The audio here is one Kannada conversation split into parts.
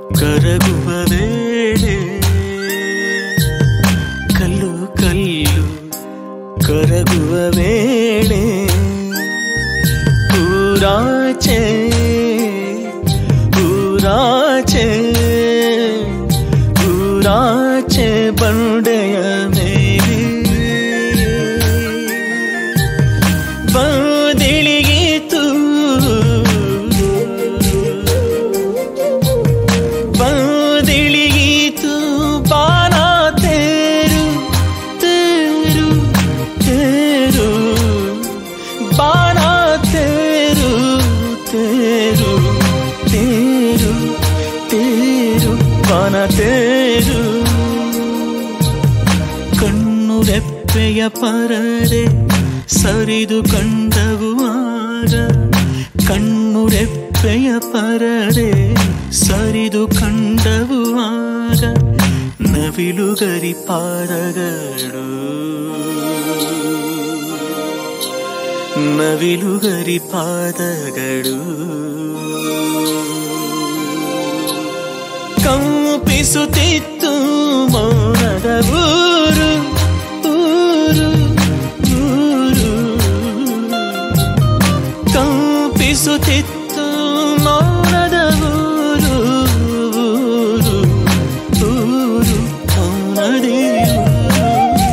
ಕರಗುವ ವೇಳೆ ಕಲ್ಲು ಕಲ್ಲು ಕರಗುವ ವೇಳೆ ಊರಾಚೆ ಊರಾಚೆ ಊರಾಚೆ ಬಂಡೆಯ ಮೇಲೆ ಬಂದಿಳಿಯಿತು ಬಂದಿಳಿಯಿತು ಬಾಣ ತೇರು ತೇರು ತೇರು ಬಾಣ ತೇರು ತೇರು ತೇರು ತೇರು ಬಾಣ ತೇರು ಕಣ್ಣು ರೆಪ್ಪೆಯ ಪರದೆ ಸರಿದು ಕಂಡವು ಆಗ ಕಣ್ಣು ರೆಪ್ಪೆಯ ಪರದೆ ಸರಿದು ಕಂಡವು ಆಗ ನವಿಲುಗರಿ ಪಾದಗಳು ನವಿಲುಗರಿ ಪಾದಗಳು ಕಂಪಿಸುತ್ತಿತ್ತು ಮೌನದ ಊರು ಊರು ಊರು ಕಂಪಿಸುತ್ತಿತ್ತು ಮೌನದ ಊರು ಊರು ಊರು ಮೌನದೇ ಊರು.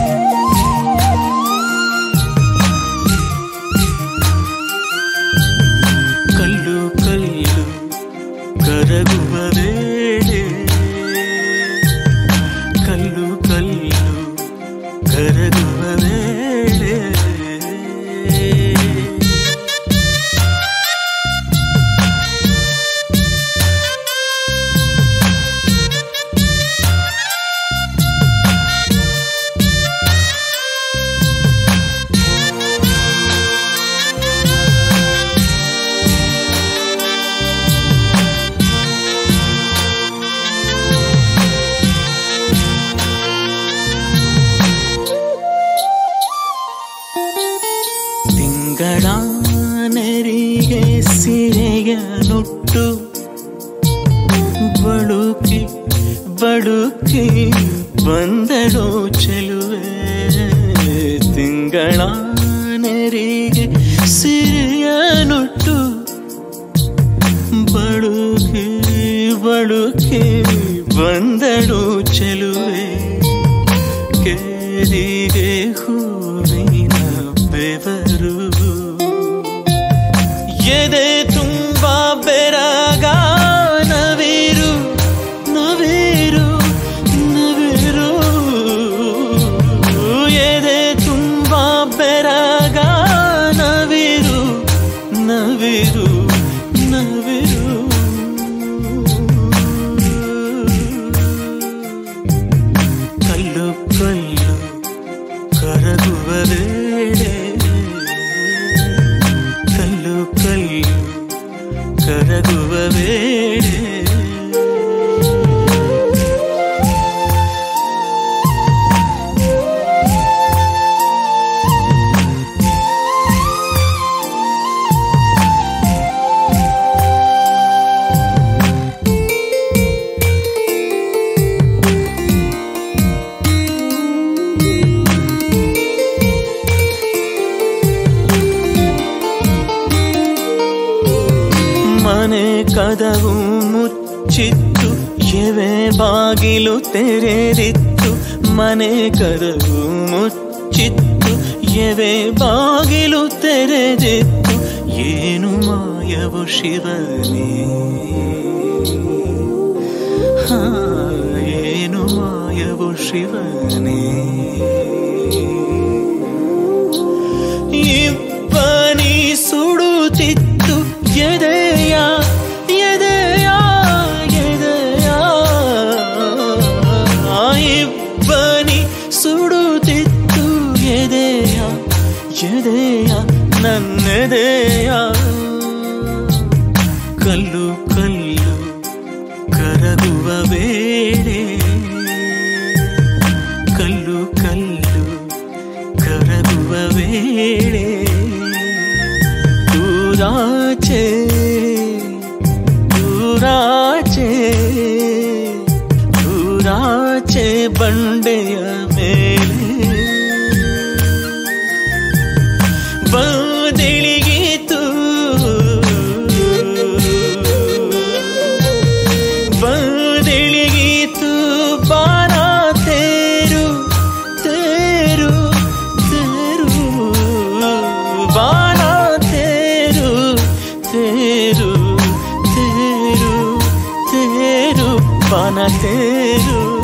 ಕಲ್ಲು ಕಲ್ಲು ಕರಗುವ ವೇಳೆ ಕಲ್ಲು ಕಲ್ಲು ಕರಗುವ ವೇಳೆ ತಿಂಗಳ ನೆರಿಗೆ ಸಿರೆಯ ನುಟ್ಟು ಬಳುಕಿ ಬಳುಕಿ ಬಂದಳು ಚೆಲುವೆ ತಿಂಗಳ ನೆರಿಗೆ ಸಿರೆಯ ನುಟ್ಟು ಬಳುಕಿ ಬಳುಕಿ ಬಂದಳು ಚೆಲುವೆ ಕೇರಿಗೆ ಹೂವಿನ ಬೆವರು ಎದೆ ತುಂಬ ಬೆರಗ ನವಿರು ನವಿರು ನವಿರು ಎದೆ ತುಂಬ ಬೆರಗ ನವಿರು ನವಿರು ನವಿರು ಕಲ್ಲು ಕಲ್ಲು ಕರಗುವ ವೇಳೆ ಕಲ್ಲು ಕಲ್ಲು ಕರಗುವ ವೇಳೆ ಮನೆ ಕದವು ಮುಚ್ಚಿತ್ತು ಎವೆ ಬಾಗಿಲು ತೆರೆದಿತ್ತು ಮನೆ ಕದವು ಮುಚ್ಚಿತ್ತು ಎವೆ ಬಾಗಿಲು ತೆರೆದಿತ್ತು ಏನು ಮಾಯವು ಶಿವನೇ ಹಾ, ಏನು ಮಾಯವು ಶಿವನೇ ಇಬ್ಬನಿ ಸುಡುತ್ತಿತ್ತು ಎದೆಯ ಎದೆಯ ಎದೆಯ ಇಬ್ಬನಿ ಸುಡುತ್ತಿತ್ತು ಎದೆಯ ಎದೆಯ ನನ್ನೆದೆಯ ಕಲ್ಲು ಕಲ್ಲು ಕರಗುವ ವೇಳೆ ಕಲ್ಲು ಕಲ್ಲು ಕರಗುವ ವೇಳೆ ದೂರಾಚೆ ದೂರಾಚೆ ಬಂಡೆಯ ಮೇಲೆ ಬದಿಳಿಗೀತು ಬದಿಳಿಗೀತು ಬಾನ ತೇರು ತೇರು ತೇರು ಬಾಣ ತೇರು ತೇರು ತೇರು ತೇರು ಬಾಣ ತೇರು